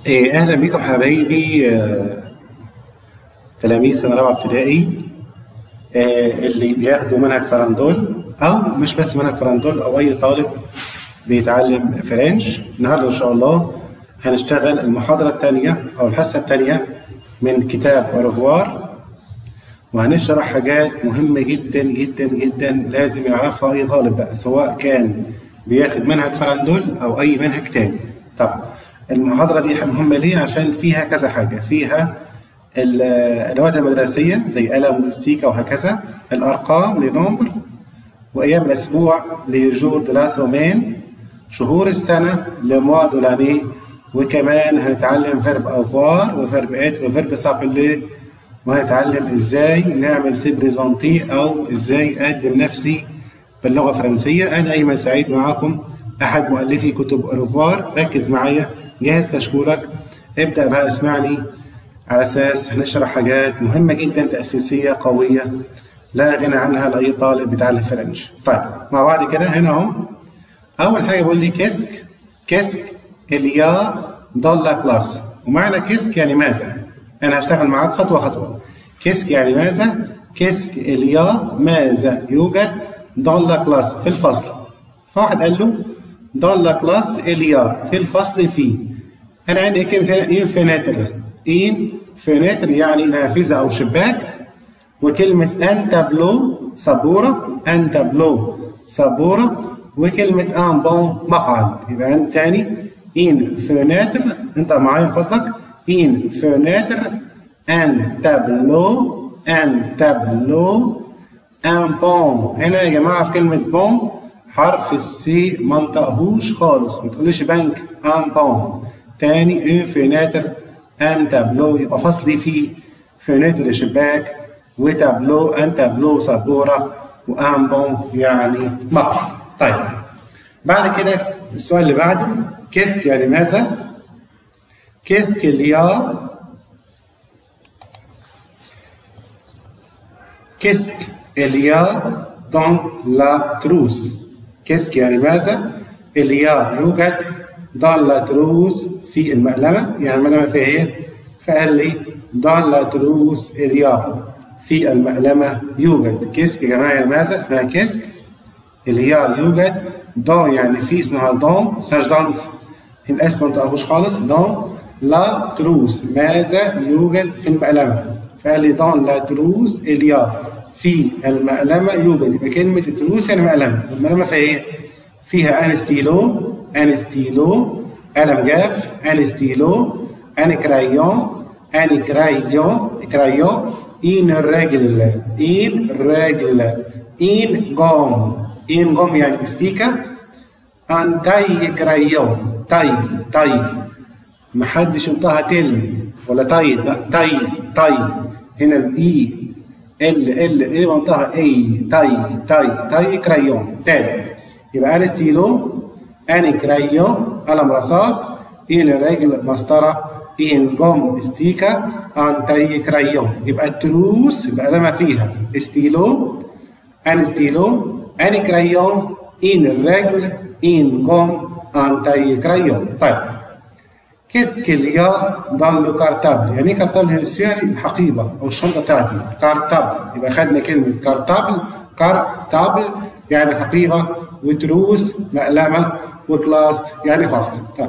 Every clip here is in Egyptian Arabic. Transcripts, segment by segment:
إيه، أهلا بكم حبايبي آه، تلاميذ سنة رابعة ابتدائي آه، اللي بياخدوا منهج فرندول أو مش بس منهج فرندول أو أي طالب بيتعلم فرنش النهاردة إن شاء الله هنشتغل المحاضرة الثانية أو الحصة الثانية من كتاب أوروفوار وهنشرح حاجات مهمة جدا جدا جدا لازم يعرفها أي طالب بقى سواء كان بياخد منهج فرندول أو أي منهج تاني طب المحاضرة دي مهمة ليه؟ عشان فيها كذا حاجة فيها الأدوات المدرسية زي قلم واستيكة وهكذا الأرقام لنمبر وأيام الأسبوع لجور دو لا سومين شهور السنة لموا دو لاني وكمان هنتعلم فيرب افوار وفيرب ات وفيرب سابلي وهنتعلم ازاي نعمل سيبريزونتي او ازاي اقدم نفسي باللغه الفرنسيه انا ايمن سعيد معاكم احد مؤلفي كتب اوروفوار ركز معايا جهز كشكولك ابدا بقى اسمعني على اساس هنشرح حاجات مهمه جدا تاسيسيه قويه لا غنى عنها لاي طالب بيتعلم فرنش طيب مع بعض كده هنا اهو اول حاجه بيقول لي كيسك كيسك اليا ضل كلاس ومعنى كيسك يعني ماذا انا هشتغل معاك خطوه خطوه كيسك يعني ماذا كيسك اليا ماذا يوجد ضل كلاس في الفصل فواحد قال له ضل كلاس اليا في الفصل في انا عندي كلمه ان فيناتر ان فيناتر يعني نافذه او شباك وكلمه ان تابلو سبوره ان تابلو سبوره وكلمه ان بون مقعد يبقى عندي تاني ان فيناتر انت معايا فضلك ان فيناتر ان تابلو ان تابلو ان بون هنا يا جماعه في كلمه بون حرف السي ما انطقهوش خالص ما تقوليش بنك ان بون تاني ان فيناتر ان تابلو يبقى فصلي فيه فيناتر شباك وتابلو ان تابلو سبوره وان بون يعني مقعد طيب بعد كده السؤال اللي بعده كيسك يعني ماذا؟ كيسك اليا كيسك اليا dans la trousse كيسك يعني ماذا؟ اليا يوجد dans la trousse في المقلمة يعني المقلمة فيها ايه؟ فقال لي dans la trousse اليا في المقلمة يوجد كيسك يا جماعة يعني ماذا؟ اسمها كيسك اليا يوجد دون يعني في اسمها دون اسمهاش دانس الاسم ما انطقهوش خالص دون لا تروس ماذا يوجد في المقلمة فقال لي دون لا تروس اليا في المقلمة يوجد يبقى كلمة تروس يعني مقلمة المقلمة فيها ايه؟ فيها ان ستيلو ان ستيلو قلم جاف ان ستيلو ان كرايون ان كرايون كرايون ان رجل ان رجل ان جوم ان جوم يعني استيكة ان تاي كرايون تاي تاي محدش انطقها تل ولا تاي لا تاي تاي هنا الاي ال ال اي منطقها اي تاي تاي تاي كرايون تاني يبقى ان ستيلو ان كرايون قلم رصاص ان رجل مسطره ان جوم استيكا ان تاي كرايون يبقى التروس يبقى لما فيها ستيلو ان ستيلو ان كرايون ان الرجل ان جوم ان تاي كرايون طيب كيس كيليا دان لو كارتابل يعني ايه كارتابل يعني الحقيبه او الشنطه بتاعتي كارتابل يبقى خدنا كلمه كارتابل كارتابل يعني حقيبه وتروس مقلمه وكلاس يعني فصل طيب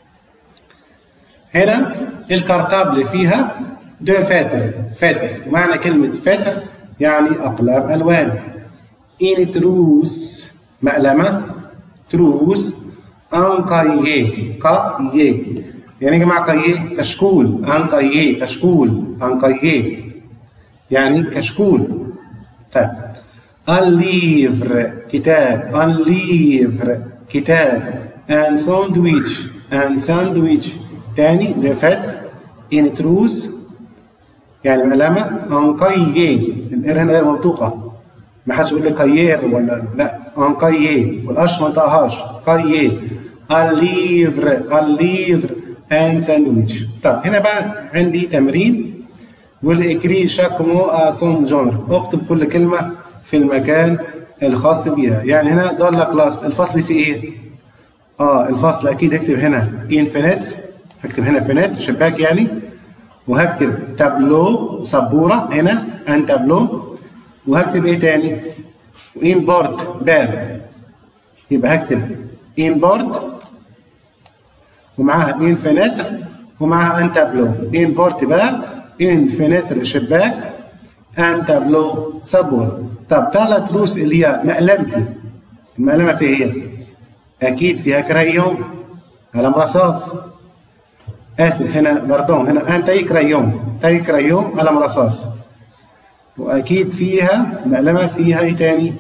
هنا الكارتابل فيها دو فاتر فاتر ومعنى كلمه فاتر يعني اقلام الوان ان تروس مقلمه تروس ان كاييه كاييه يعني يا جماعه كاييه كشكول ان كاييه كشكول ان كاييه يعني كشكول طيب ان ليفر كتاب ان ليفر كتاب ان ساندويتش ان ساندويتش تاني لفتح ان تروس يعني مقلمه ان كاييه الار هنا غير منطوقه ما حدش يقول لي كايير ولا لا ان كاييه والاش ما انطقهاش كاييه الليفر الليفر ان ساندويتش طب هنا بقى عندي تمرين والاكري شاك مو سون جونر اكتب كل كلمه في المكان الخاص بيها يعني هنا ضل كلاس الفصل فيه ايه اه الفصل اكيد اكتب هنا انفينيتر هكتب هنا فينات شباك يعني وهكتب تابلو سبورة هنا ان تابلو وهكتب ايه تاني وإنبورت باب يبقى هكتب إنبورت ومعاها إن فينتر ومعاها ان تابلو إنبورت باب إن فينتر شباك ان تابلو سبورة طب ثلاث روس اللي هي مقلمتي المقلمة فيها هي أكيد فيها كريون قلم رصاص آسف هنا باردون هنا أن تاي كريون تاي كريون قلم رصاص وأكيد فيها مقلمة فيها إيه تاني؟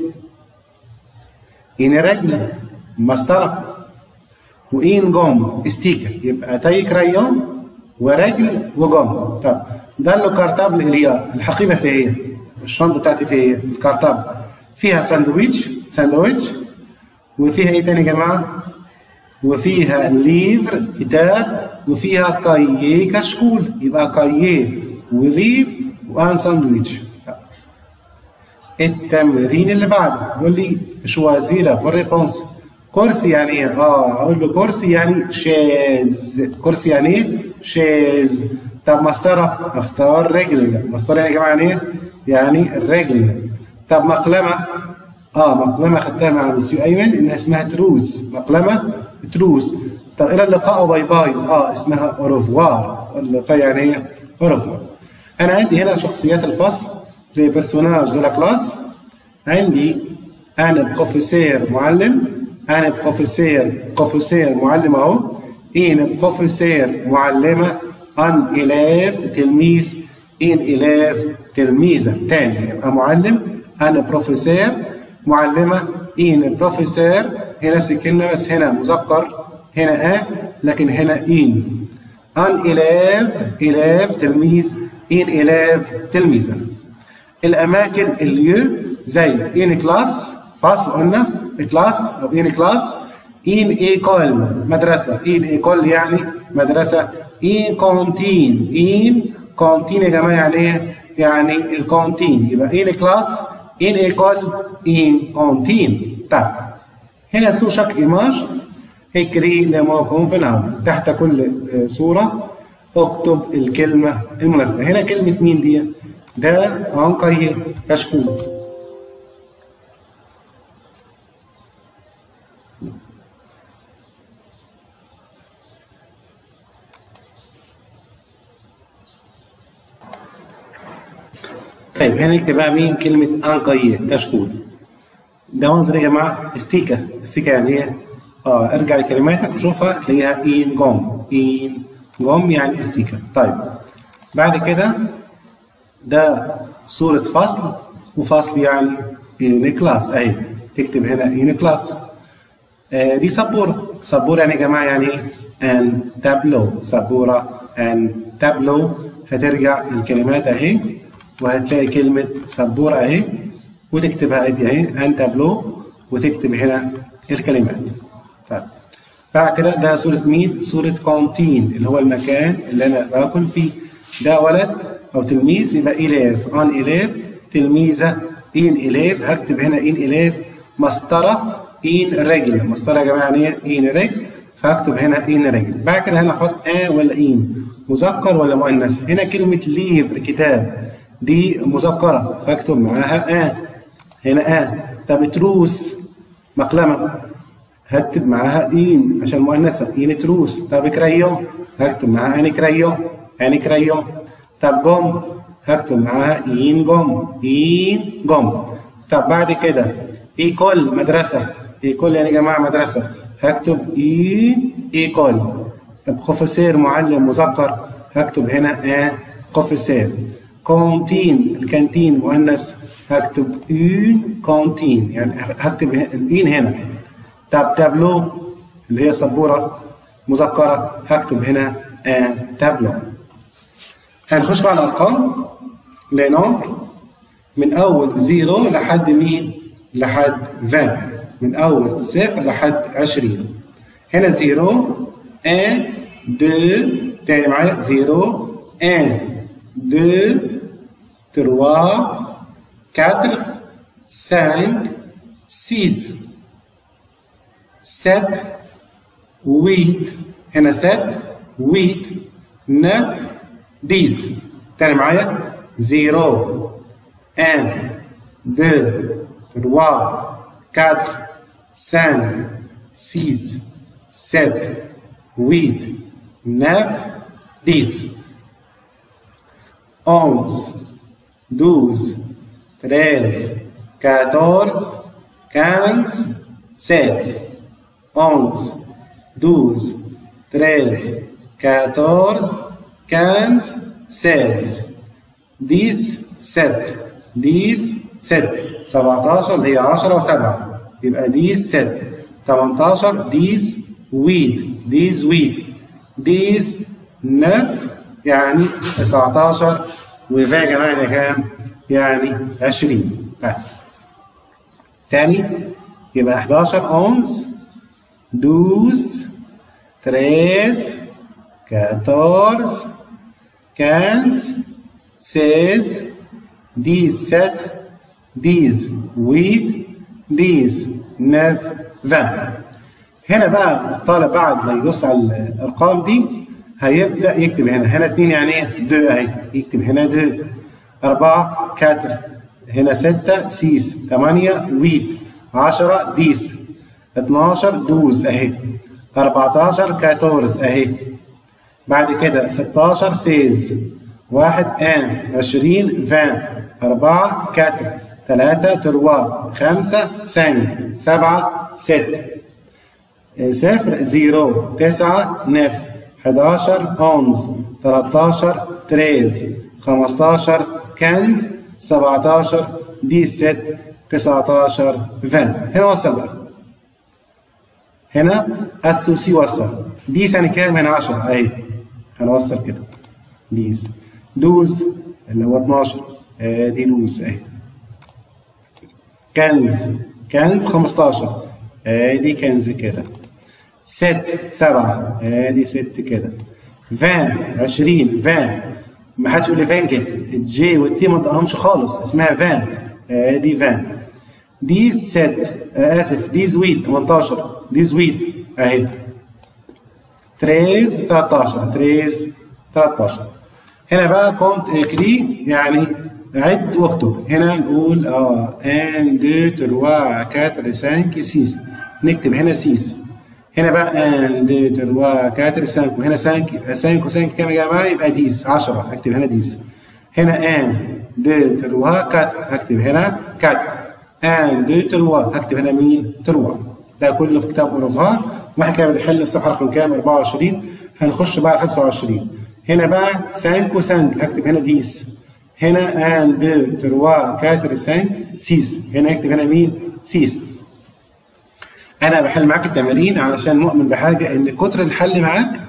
إن رجل مسطرة وإن جوم ستيكر يبقى تاي كريون ورجل وجوم طب ده اللي كارتابل اللي هي الحقيبة فيها هي الشنطة بتاعتي فيها هي الكارتابل فيها ساندويتش ساندويتش وفيها ايه تاني يا جماعه؟ وفيها ليفر كتاب وفيها كاييه كشكول يبقى كاييه وليف وان ساندويتش التمرين اللي بعده يقول لي شوازيلا فور ريبونس كرسي يعني ايه؟ اه اقول له كرسي يعني شاز كرسي يعني ايه؟ شاز طب مسطره اختار رجل مسطره يعني يا جماعه يعني ايه؟ يعني الرجل طب مقلمه اه مقلمه خدتها مع مسيو ايمن انها اسمها تروس مقلمه تروس طب الى اللقاء وباي باي اه اسمها اوروفوار اللقاء يعني ايه اوروفوار انا عندي هنا شخصيات الفصل لي بيرسوناج دو لا كلاس عندي انا بروفيسير معلم انا بروفيسير بروفيسير معلم اهو ان بروفيسير معلمه ان الاف تلميذ ان الاف تلميذه تاني يبقى معلم انا بروفيسير معلمة إن بروفيسور هي نفس الكلمة بس هنا مذكر هنا آ لكن هنا إن أن إلاف إلاف تلميذ إن إلاف تلميذة الأماكن اللي زي إن كلاس فصل قلنا كلاس أو إن كلاس إن إيكول مدرسة إن إيكول يعني مدرسة إن كونتين إن كونتين يا جماعة يعني إيه؟ يعني الكونتين يبقى إن كلاس in école in cantine طيب هنا سو شاك ايماج اكري لما كونفنابل تحت كل صورة اكتب الكلمة المناسبة هنا كلمة مين دي؟ ده انقي كشكول طيب هنا نكتب بقى مين كلمة أنقية كشكول ده منظر يا جماعة استيكا استيكا يعني ايه؟ اه ارجع لكلماتك وشوفها تلاقيها إين جوم إين جوم يعني استيكا طيب بعد كده ده صورة فصل وفصل يعني إن كلاس أهي تكتب هنا إن كلاس آه دي سبورة سبورة يعني يا جماعة يعني ايه؟ أن تابلو سبورة أن تابلو هترجع الكلمات أهي وهتلاقي كلمة سبورة أهي وتكتبها أدي أهي أن تابلو وتكتب هنا الكلمات. طيب بعد كده ده صورة مين؟ صورة كونتين اللي هو المكان اللي أنا باكل فيه. ده ولد أو تلميذ يبقى إليف أن إليف تلميذة إن إليف هكتب هنا إن إليف مسطرة إن رجل مسطرة يا جماعة يعني إيه؟ إن رجل فهكتب هنا إن رجل بعد كده هنا أحط آ ولا إن مذكر ولا مؤنث هنا كلمة ليفر كتاب دي مذكرة فاكتب معاها آ هنا آ طب تروس مقلمة هكتب معاها إين عشان مؤنثة إين تروس طب كريو هكتب معاها أني كريو أني كريو طب جم هكتب معاها إين جم إين جم طب بعد كده إيكول مدرسة إيكول يعني يا جماعة مدرسة هكتب إين إيكول بروفيسور معلم مذكر هكتب هنا آ بروفيسور كونتين الكانتين مؤنث هكتب اون كونتين يعني هكتب الإين هنا طب تابلو اللي هي سبورة مذكرة هكتب هنا ان تابلو هنخش بقى على الأرقام لي نمبر من أول زيرو لحد مين؟ لحد 20 من أول صفر لحد 20 هنا زيرو 1 2 تاني معايا زيرو 1 2 3 4 5 6 7 8 هنا 7 huit neuf dix تاني معايا zéro un deux trois quatre cinq six sept huit neuf dix onze douze treize quatorze quinze seize onze douze treize quatorze quinze seize dix sept dix sept 17 اللي هي 10 و7 يبقى دي 7 18 ديز ويد ديز ويد ديز نف يعني 19 وفا يا جماعه ده كام؟ يعني 20 طيب تاني يبقى 11 اونز 12 13 14 15 16 17 ديز ويد ديز ناف فان هنا بقى الطالب بعد ما يبص على الارقام دي هيبدا يكتب هنا هنا اتنين يعني ايه دو اهي يكتب هنا دو أربعة كاتر هنا ستة سيس ثمانية ويد عشرة ديس 12 دوز اهي 14 كاتورز اهي بعد كده 16 سيز واحد ان 20 فان أربعة كاتر ثلاثة تروا خمسة سانك سبعة ست صفر زيرو تسعة نف 11 أونز 13 تريز 15 كنز 17 دي ست 19 فان هنا وصل بقى هنا السوسي وصل دي سنة كام هنا 10 اهي هنوصل كده ديز دوز اللي هو 12 آه دي لوز اهي كنز كنز 15 ادي كنز كده ست سبعة ادي ست كده فان 20 فان ما حدش يقول لي فان كده الجي والتي ما انطقهمش خالص اسمها فان ادي فان دي ست آه اسف دي زويد 18 دي زويد اهي تريز 13 تريز 13 هنا بقى كونت اكري يعني عد واكتب هنا نقول اه 1 2 3 4 5 6 نكتب هنا 6 هنا بقى 1 2 3 4 5 وهنا 5 يبقى 5 و5 كام يا جماعه يبقى 10 10 هكتب هنا 10 هنا 1 2 3 4 هكتب هنا 4 1 2 3 هكتب هنا مين 3 ده كله في كتاب اورفهار واحنا كده بنحل في صفحه رقم كام 24 هنخش بقى 25 هنا بقى 5 و5 هكتب هنا 10 هنا 1 2 3 4 5 6 هنا اكتب هنا مين 6 انا بحل معاك التمارين علشان مؤمن بحاجه ان كتر الحل معاك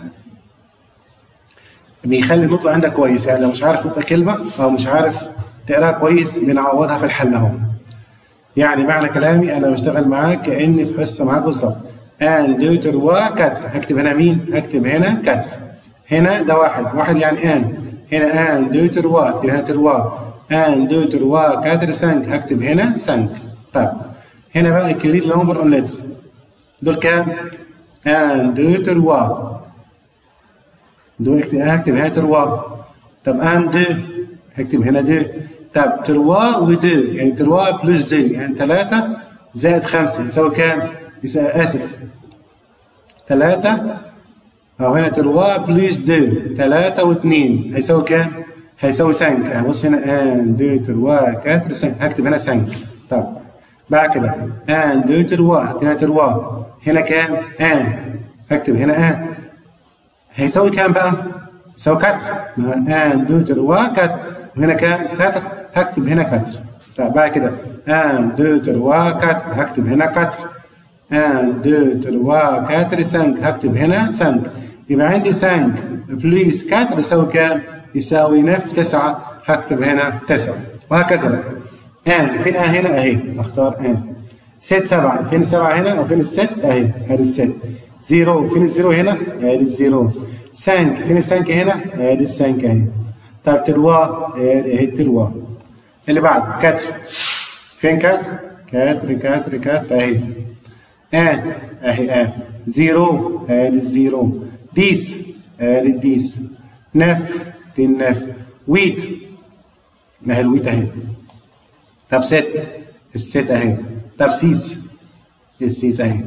بيخلي النطق عندك كويس يعني لو مش عارف نطق كلمه او مش عارف تقراها كويس بنعوضها في الحل اهو يعني معنى كلامي انا بشتغل معاك كاني في حصه معاك بالظبط ان دو تروا كاتر هكتب هنا مين؟ هكتب هنا كاتر هنا ده واحد واحد يعني ان هنا ان دو تروا اكتب هنا تروا ان دو تروا كاتر سانك هكتب هنا سانك طيب هنا بقى الكرير نمبر اون لتر دول كام؟ ان دو تروا دو اكتب هكتب هنا تروا طب ان دو هكتب هنا دو طب تروا ودو يعني تروا بلس دو يعني ثلاثة زائد خمسة يساوي كام؟ يساوي آسف ثلاثة أو هنا تروا بلس دو ثلاثة واثنين هيساوي كام؟ هيساوي سانك بص هنا ان دو تروا كاتر سانك هكتب هنا سانك طب بعد كده ان دو تروا هكتب هنا تروا هنا كام؟ ان هكتب هنا ان هيساوي كام بقى؟ يساوي كاتر ان دو تروا كاتر وهنا كام؟ كاتر هكتب هنا كاتر طيب بعد كده 1 2 3 4 هكتب هنا 4 1 2 3 4 5 هكتب هنا 5 يبقى عندي 5 بليس 4 يساوي كام؟ يساوي نف 9 هكتب هنا 9 وهكذا ان فين ان هنا اهي اختار ان ست 7 فين 7 هنا او فين الست اهي ادي الست زيرو فين الزيرو هنا؟ ادي الزيرو 5 فين السانك هنا؟ ادي السانك اهي طيب تلوا ادي اهي تلوا اللي بعد كتر فين كتر؟ كتر كتر كتر اهي ان اهي ان زيرو ادي الزيرو ديس ادي الديس نف دي النف ويت ما هي الويت اهي طب ست الست اهي طب سيس السيس اهي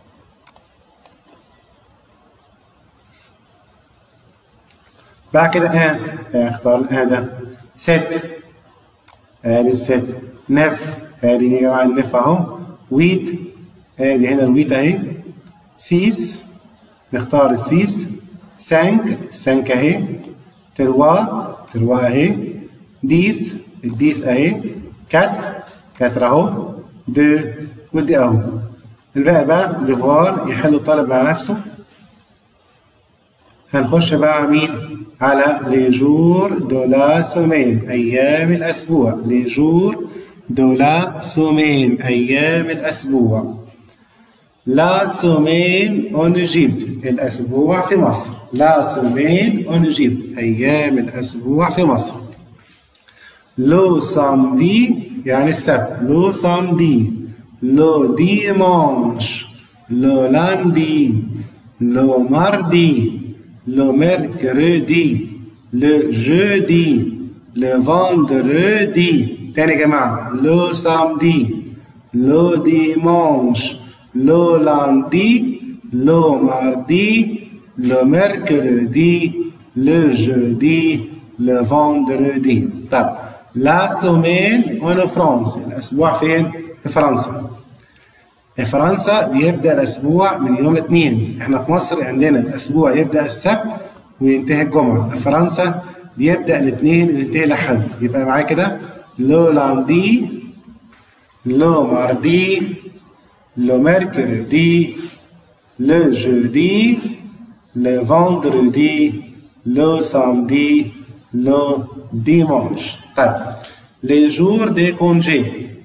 بعد كده اه اختار الاه ده ست ادي الست نف ادي يا جماعه النف اهو ويت ادي هنا الويت اهي سيس نختار السيس سانك سانك اهي تروا تروا اهي ديس الديس اهي كاتر كاتر اهو دو ودي اهو الباقي بقى ديفوار يحل الطالب مع نفسه هنخش بقى على مين؟ على لي جور دو لا سومين أيام الأسبوع لي جور دو لا سومين أيام الأسبوع لا سومين اون ايجيبت الأسبوع في مصر لا سومين اون ايجيبت أيام الأسبوع في مصر لو سامدي يعني السبت لو سامدي لو ديمانش لو لاندي لو ماردي le mercredi, le jeudi, le vendredi. تاني يا جماعة le samedi, le dimanche, le lundi, le mardi, le mercredi, le jeudi, le vendredi. طب la semaine en France الأسبوع فين؟ في فرنسا. في فرنسا بيبدا الاسبوع من يوم الاثنين احنا في مصر عندنا الاسبوع يبدا السبت وينتهي الجمعه في فرنسا بيبدا الاثنين وينتهي الاحد يبقى معايا كده لو لاندي لو ماردي لو ميركردي لو جودي لو فوندردي لو سامدي لو ديمانش طيب لي جور دي كونجي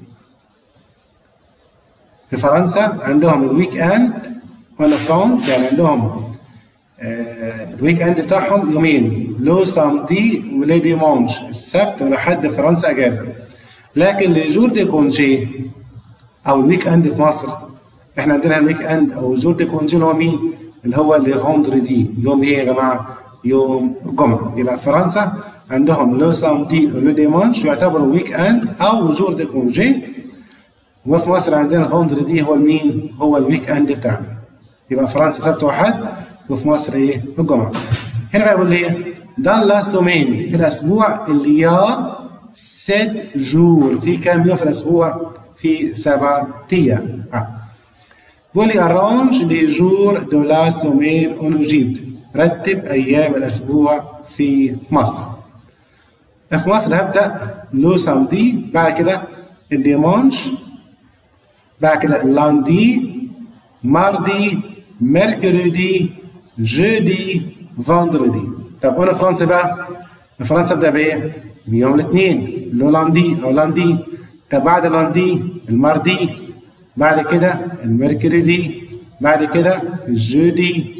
في فرنسا عندهم الويك اند ولا فرانس يعني عندهم آه الويك اند بتاعهم يومين لو سامدي ولي ديمانش السبت ولحد فرنسا اجازه لكن لي جور دي كونجي او الويك اند في مصر احنا عندنا الويك اند او جور دي كونجي اللي هو مين؟ اللي هو لي فوندردي يوم ايه يا جماعه؟ يوم الجمعه يبقى في فرنسا عندهم لو سامدي ولو ديمانش يعتبروا ويك اند او جور دي كونجي وفي مصر عندنا الفوندر دي هو المين؟ هو الويك اند بتاعنا. يبقى فرنسا سبت وحد وفي مصر ايه؟ الجمعة. هنا بقى بيقول لي ايه؟ دان لا سومين في الاسبوع اللي يا ست جور في كام يوم في الاسبوع؟ في سبع ايام. آه. بيقول لي arrange لي جور دو لا سومين اون ايجيبت. رتب ايام الاسبوع في مصر. في مصر هبدا لو سامدي بعد كده الديمانش بعد كده لاندي ماردي ميركوريدي جودي فاندردي طب هنا فرنسا بقى فرنسا ابدا بايه؟ بيوم الاثنين لو لاندي او لاندي طب بعد لاندي الماردي بعد كده الميركوريدي بعد كده الجودي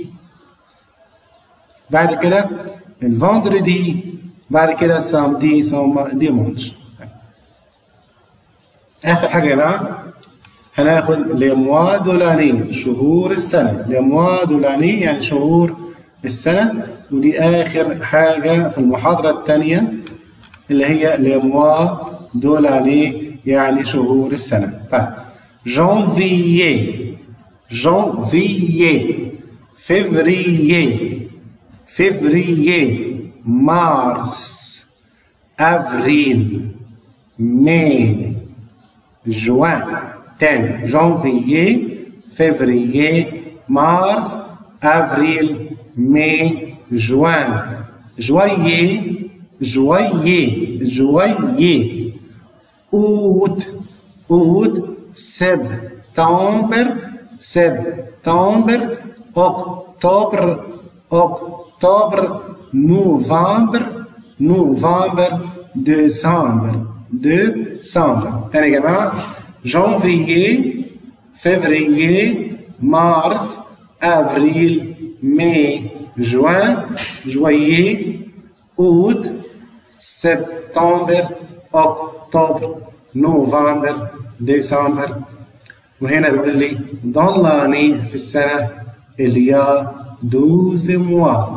بعد كده الفاندردي بعد كده السامدي ثم ديمونش اخر حاجه يا جماعه هناخد لموا دولاني شهور السنة لموا دولاني يعني شهور السنة ودي آخر حاجة في المحاضرة الثانية اللي هي لموا دولاني يعني شهور السنة طيب جانفيي جانفيي فيفريي فيفريي مارس أفريل ماي جوان تاني جانفيي فيفريي مارس افريل ماي جوان جويي جويي جويي اوت اوت سبتمبر سبتمبر اكتوبر اكتوبر نوفمبر نوفمبر ديسمبر ديسمبر تاني يا جماعه janvier, février, mars, avril, mai, juin, juillet, août, septembre, octobre, novembre, décembre. وهنا بيقول لي dans l'année في السنة اللي هي 12 mois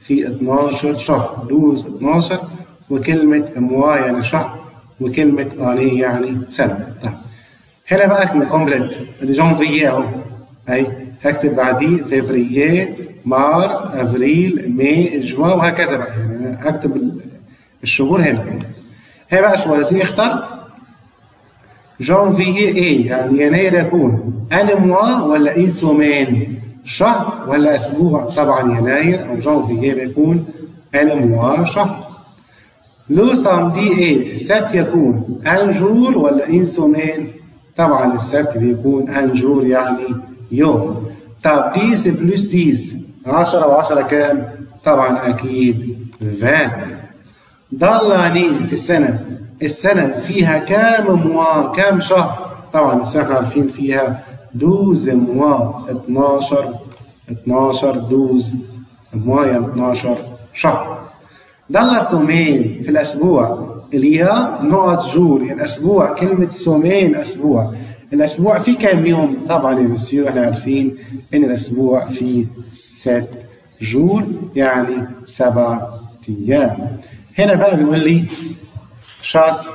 في 12 شهر 12 12 وكلمة موا يعني شهر وكلمة اني يعني سنة طيب هنا بقى من كومبليت ادي جانفيي اهو اهي هكتب بعديه فيفريي مارس افريل ماي جوان وهكذا بقى يعني هكتب الشهور هنا هي بقى شوازي اختار جانفيي ايه يعني يناير يكون ان موا ولا ان سومين شهر ولا اسبوع طبعا يناير او جانفيي بيكون ان موا شهر لو سامدي ايه السبت يكون ان جور ولا ان سومين طبعا السبت بيكون ان جور يعني يوم طب 10 بلس 10 10 و10 كام؟ طبعا اكيد 20 ضلاني في السنه السنه فيها كام موا كام شهر؟ طبعا السنه احنا عارفين فيها 12 موا 12 12 12 موا يعني 12 شهر ضل سومين في الاسبوع اللي هي نقط جور يعني اسبوع كلمه سومين اسبوع الاسبوع فيه كام يوم؟ طبعا يا مسيو احنا عارفين ان الاسبوع فيه ست جور يعني سبع ايام. هنا بقى بيقول لي شاس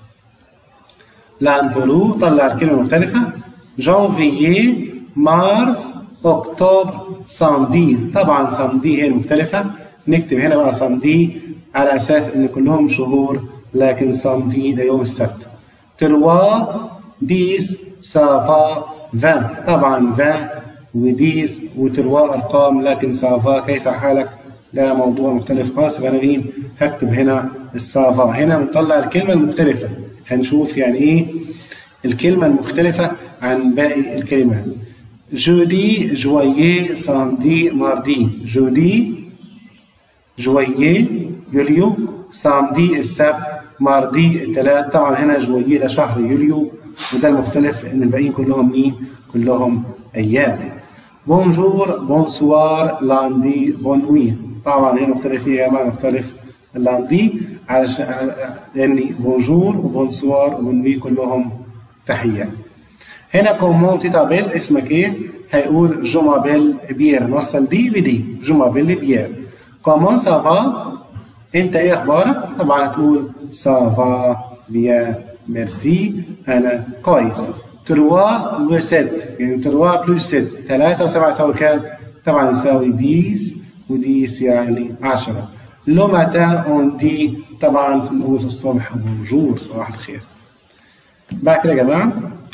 لانتولو طلع الكلمه مختلفه جانفيي مارس اكتوبر ساندي طبعا ساندي هي المختلفه نكتب هنا بقى ساندي على اساس ان كلهم شهور لكن ساندي ده يوم السبت تروا ديس سافا 20 طبعا 20 وديس وتروا ارقام لكن سافا كيف حالك ده موضوع مختلف خالص يبقى انا مين هكتب هنا السافا هنا بنطلع الكلمه المختلفه هنشوف يعني ايه الكلمه المختلفه عن باقي الكلمات جودي جويي ساندي ماردي جودي جويي يوليو ساندي السبت ماردي الثلاث طبعا هنا جويي ده شهر يوليو وده المختلف لان الباقيين كلهم مين؟ كلهم ايام. بونجور بونسوار لاندي بونوي طبعا هنا مختلف فيها يا جماعه مختلف لاندي علشان لان بونجور وبونسوار وبونوي كلهم تحيه. هنا كومون تيتابيل اسمك ايه؟ هيقول جومابيل بيير نوصل دي بدي جومابيل بيير. كومون سافا انت ايه اخبارك؟ طبعا هتقول سافا بيان ميرسي انا كويس 3 و 6 يعني 3 بلس 6 3 و7 يساوي كام؟ طبعا يساوي 10 و10 يعني 10 لو متى اون دي طبعا بنقول في الصبح بونجور صباح الخير بعد كده يا جماعه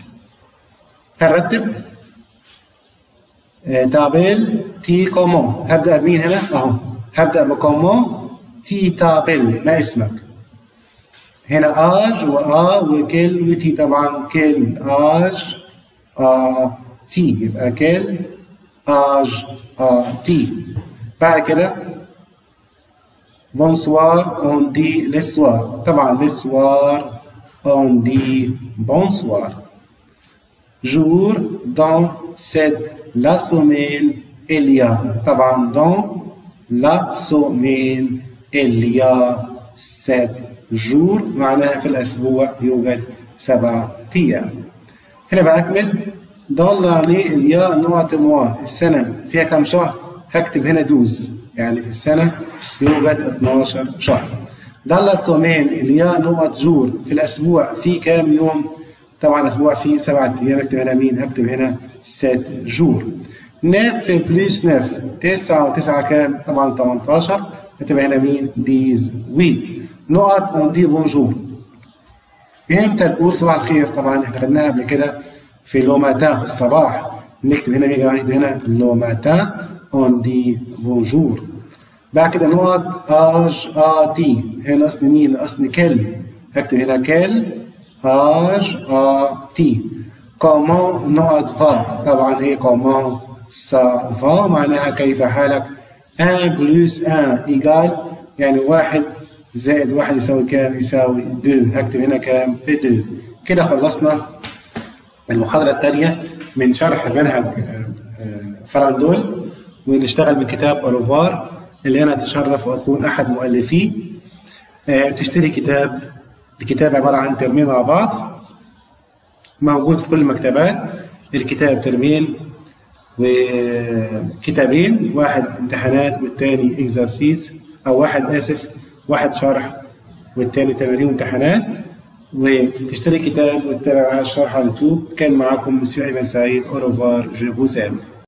هنرتب تابل تي كومون هبدا بمين هنا؟ اهو هبدا بكومون تي تابل ما اسمك هنا اج وآ وكل وتي طبعا كل اج آ تي يبقى كل اج آ تي بعد كده بونسوار اون دي لسوار طبعا لسوار اون دي بونسوار jour dans cette la semaine il y a طبعا dans la semaine il y a sept jours معناها في الأسبوع يوجد سبع أيام هنا بأكمل ضل عليه الياء نوع موا السنة فيها كم شهر؟ هكتب هنا دوز يعني في السنة يوجد 12 شهر ضل سومين الياء نوع جور في الأسبوع في كام يوم؟ طبعا الأسبوع فيه سبعة أيام هكتب هنا مين؟ هكتب هنا ست جور نف بلس نف تسعة وتسعة كام؟ طبعا 18 هكتب هنا مين؟ ديز ويك نقط وندي بونجور امتى نقول صباح الخير طبعا احنا خدناها قبل كده في لو ماتان في الصباح نكتب هنا يا جماعه نكتب هنا لو ماتان اون دي بونجور بعد كده نقط اج ا تي هنا اصل مين اصل كل هكتب هنا كل اج ا تي كومون نقط فا طبعا هي كومون سا فا معناها كيف حالك ان بلس ان ايجال يعني واحد زائد واحد يساوي كام؟ يساوي دو هكتب هنا كام؟ دو كده خلصنا المحاضرة الثانية من شرح منهج فرندول ونشتغل من كتاب أوروفار اللي أنا أتشرف وأكون أحد مؤلفيه تشتري كتاب الكتاب عبارة عن ترمين مع بعض موجود في كل المكتبات الكتاب ترمين وكتابين واحد امتحانات والتاني اكزرسيس او واحد اسف واحد شرح والتاني تمارين وامتحانات وتشتري كتاب وتتابع معاه الشرح على اليوتيوب كان معاكم مسيو ايمن سعيد اوروفار جو فوز